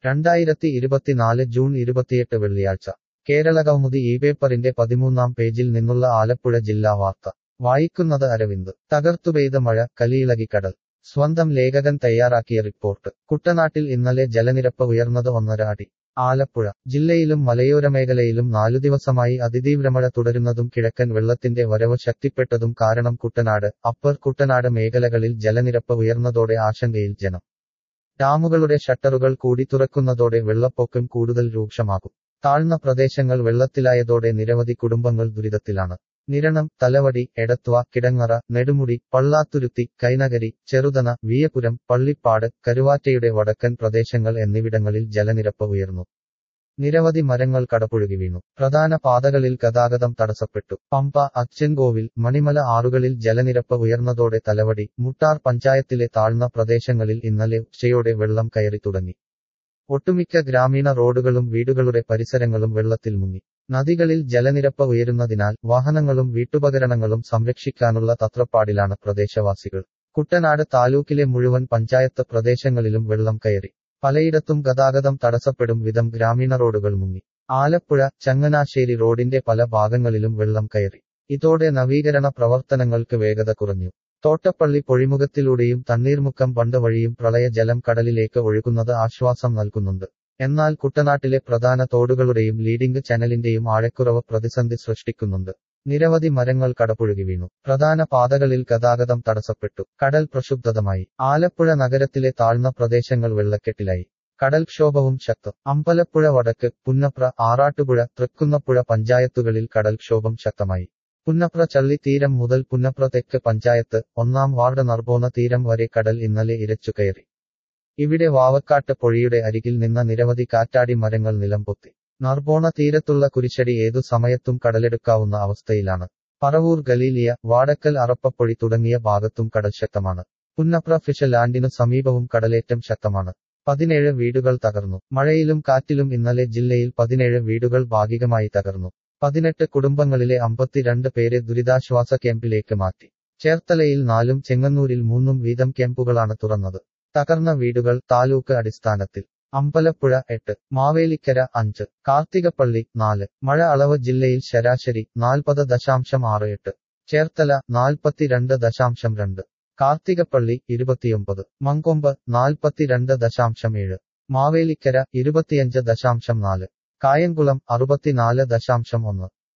രണ്ടായിരത്തി ഇരുപത്തിനാല് ജൂൺ ഇരുപത്തിയെട്ട് വെള്ളിയാഴ്ച കേരള കൗമുദി ഈ പേപ്പറിന്റെ പതിമൂന്നാം പേജിൽ നിന്നുള്ള ആലപ്പുഴ ജില്ലാ വാർത്ത വായിക്കുന്നത് അരവിന്ദ് തകർത്തുപെയ്ത മഴ കലിയിളകി കടൽ സ്വന്തം ലേഖകൻ തയ്യാറാക്കിയ റിപ്പോർട്ട് കുട്ടനാട്ടിൽ ഇന്നലെ ജലനിരപ്പ് ഉയർന്നത് ഒന്നര അടി ആലപ്പുഴ ജില്ലയിലും മലയോര മേഖലയിലും നാലു ദിവസമായി അതിതീവ്രമഴ തുടരുന്നതും കിഴക്കൻ വെള്ളത്തിന്റെ വരവ് ശക്തിപ്പെട്ടതും കാരണം കുട്ടനാട് അപ്പർ കുട്ടനാട് മേഖലകളിൽ ജലനിരപ്പ് ഉയർന്നതോടെ ആശങ്കയിൽ ജനം ഡാമുകളുടെ ഷട്ടറുകൾ കൂടി തുറക്കുന്നതോടെ വെള്ളപ്പൊക്കം കൂടുതൽ രൂക്ഷമാകും താഴ്ന്ന പ്രദേശങ്ങൾ വെള്ളത്തിലായതോടെ നിരവധി കുടുംബങ്ങൾ ദുരിതത്തിലാണ് നിരണം തലവടി എടത്വ കിടങ്ങറ നെടുമുടി പള്ളാത്തുരുത്തി കൈനകരി ചെറുതന വിയപുരം പള്ളിപ്പാട് കരുവാറ്റയുടെ വടക്കൻ പ്രദേശങ്ങൾ എന്നിവിടങ്ങളിൽ ജലനിരപ്പ് ഉയർന്നു നിരവധി മരങ്ങൾ കടപുഴകി വീണു പ്രധാന പാതകളിൽ ഗതാഗതം തടസ്സപ്പെട്ടു പമ്പ അച്ചൻകോവിൽ മണിമല ആറുകളിൽ ജലനിരപ്പ് ഉയർന്നതോടെ തലവടി മുട്ടാർ പഞ്ചായത്തിലെ താഴ്ന്ന പ്രദേശങ്ങളിൽ ഇന്നലെ ഉച്ചയോടെ വെള്ളം കയറി തുടങ്ങി ഒട്ടുമിക്ക ഗ്രാമീണ റോഡുകളും വീടുകളുടെ പരിസരങ്ങളും വെള്ളത്തിൽ മുങ്ങി നദികളിൽ ജലനിരപ്പ് ഉയരുന്നതിനാൽ വാഹനങ്ങളും വീട്ടുപകരണങ്ങളും സംരക്ഷിക്കാനുള്ള തത്രപ്പാടിലാണ് പ്രദേശവാസികൾ കുട്ടനാട് താലൂക്കിലെ മുഴുവൻ പഞ്ചായത്ത് പ്രദേശങ്ങളിലും വെള്ളം കയറി പലയിടത്തും ഗതാഗതം തടസ്സപ്പെടും വിധം ഗ്രാമീണ റോഡുകൾ മുങ്ങി ആലപ്പുഴ ചങ്ങനാശ്ശേരി റോഡിന്റെ പല ഭാഗങ്ങളിലും വെള്ളം കയറി ഇതോടെ നവീകരണ പ്രവർത്തനങ്ങൾക്ക് വേഗത കുറഞ്ഞു തോട്ടപ്പള്ളി പൊഴിമുഖത്തിലൂടെയും തണ്ണീർമുക്കം ബണ്ട് വഴിയും പ്രളയജലം കടലിലേക്ക് ഒഴുകുന്നത് ആശ്വാസം നൽകുന്നുണ്ട് എന്നാൽ കുട്ടനാട്ടിലെ പ്രധാന തോടുകളുടെയും ലീഡിംഗ് ചാനലിന്റെയും ആഴക്കുറവ് പ്രതിസന്ധി സൃഷ്ടിക്കുന്നുണ്ട് നിരവധി മരങ്ങൾ കടപുഴകി വീണു പ്രധാന പാതകളിൽ ഗതാഗതം തടസ്സപ്പെട്ടു കടൽ പ്രക്ഷുബ്ധമായി ആലപ്പുഴ നഗരത്തിലെ താഴ്ന്ന പ്രദേശങ്ങൾ വെള്ളക്കെട്ടിലായി കടൽക്ഷോഭവും ശക്തം അമ്പലപ്പുഴ വടക്ക് പുന്നപ്ര ആറാട്ടുപുഴ തൃക്കുന്നപ്പുഴ പഞ്ചായത്തുകളിൽ കടൽക്ഷോഭം ശക്തമായി പുന്നപ്ര ചള്ളി തീരം മുതൽ പുന്നപ്ര തെക്ക് പഞ്ചായത്ത് ഒന്നാം വാർഡ് നർബോണ തീരം വരെ കടൽ ഇന്നലെ ഇരച്ചു കയറി ഇവിടെ വാവക്കാട്ട് പൊഴിയുടെ അരികിൽ നിന്ന നിരവധി കാറ്റാടി മരങ്ങൾ നിലംപൊത്തി നർബോണ തീരത്തുള്ള കുരിശടി ഏതു സമയത്തും കടലെടുക്കാവുന്ന അവസ്ഥയിലാണ് പറവൂർ ഗലീലിയ വാടക്കൽ അറപ്പപ്പൊഴി തുടങ്ങിയ ഭാഗത്തും കടൽ ശക്തമാണ് പുന്നപ്ര ഫിഷ ലാൻഡിനു സമീപവും കടലേറ്റം ശക്തമാണ് പതിനേഴ് വീടുകൾ തകർന്നു മഴയിലും കാറ്റിലും ഇന്നലെ ജില്ലയിൽ പതിനേഴ് വീടുകൾ ഭാഗികമായി തകർന്നു പതിനെട്ട് കുടുംബങ്ങളിലെ അമ്പത്തിരണ്ട് പേരെ ദുരിതാശ്വാസ ക്യാമ്പിലേക്ക് മാറ്റി ചേർത്തലയിൽ നാലും ചെങ്ങന്നൂരിൽ മൂന്നും വീതം ക്യാമ്പുകളാണ് തുറന്നത് തകർന്ന വീടുകൾ താലൂക്ക് അടിസ്ഥാനത്തിൽ അമ്പലപ്പുഴ എട്ട് മാവേലിക്കര അഞ്ച് കാർത്തികപ്പള്ളി നാല് മഴ അളവ് ജില്ലയിൽ ശരാശരി നാൽപ്പത് ദശാംശം ആറ് എട്ട് ചേർത്തല നാൽപ്പത്തിരണ്ട് ദശാംശം രണ്ട് കാർത്തികപ്പള്ളി ഇരുപത്തിയൊമ്പത് മങ്കൊമ്പ് നാൽപ്പത്തിരണ്ട് ദശാംശം ഏഴ് മാവേലിക്കര ഇരുപത്തിയഞ്ച് ദശാംശം നാല് കായംകുളം അറുപത്തിനാല് ദശാംശം ഒന്ന്